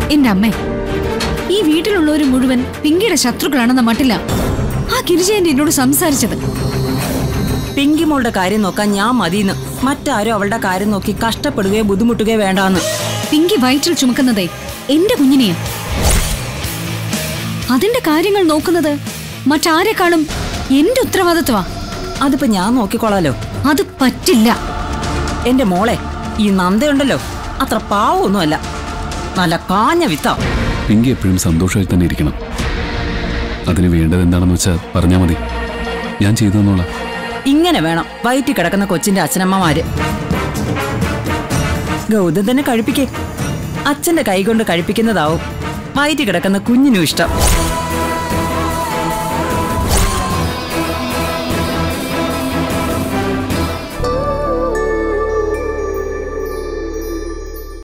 എന്റെ അമ്മേ ഈ വീട്ടിലുള്ളവർ മുഴുവൻ പിങ്കിയുടെ ശത്രുക്കളാണെന്ന മട്ടില്ല ആ ഗിരിജയന്റെ എന്നോട് സംസാരിച്ചത് പിങ്കി മോളുടെ കാര്യം നോക്കാൻ ഞാൻ മതിയെന്ന് മറ്റാരും അവളുടെ കാര്യം നോക്കി കഷ്ടപ്പെടുകയോ ബുദ്ധിമുട്ടുകയോ വേണ്ടാന്ന് പിങ്കി വയറ്റിൽ ചുമക്കുന്നതേ എന്റെ കുഞ്ഞിനെയാ അതിന്റെ കാര്യങ്ങൾ നോക്കുന്നത് മറ്റാരെക്കാളും എന്റെ ഉത്തരവാദിത്വമാ അതിപ്പോ ഞാൻ നോക്കിക്കോളാലോ അത് പറ്റില്ല എന്റെ മോളെ ഈ നന്ദയുണ്ടല്ലോ അത്ര പാവമൊന്നുമല്ല നല്ല കാഞ്ഞ വിത്താ പിങ്കി എപ്പോഴും സന്തോഷമായി തന്നെ ഇരിക്കണം അതിന് വേണ്ടത് എന്താണെന്ന് വെച്ചാൽ പറഞ്ഞാൽ മതി ഞാൻ ചെയ്തു തന്നോളാം ഇങ്ങനെ വേണം വയറ്റിൽ കിടക്കുന്ന കൊച്ചിന്റെ അച്ഛനമ്മമാര് ഗൗതം തന്നെ കഴിപ്പിക്കേ അച്ഛന്റെ കൈ കൊണ്ട് കഴിപ്പിക്കുന്നതാവും വയറ്റിൽ കിടക്കുന്ന കുഞ്ഞിനും ഇഷ്ടം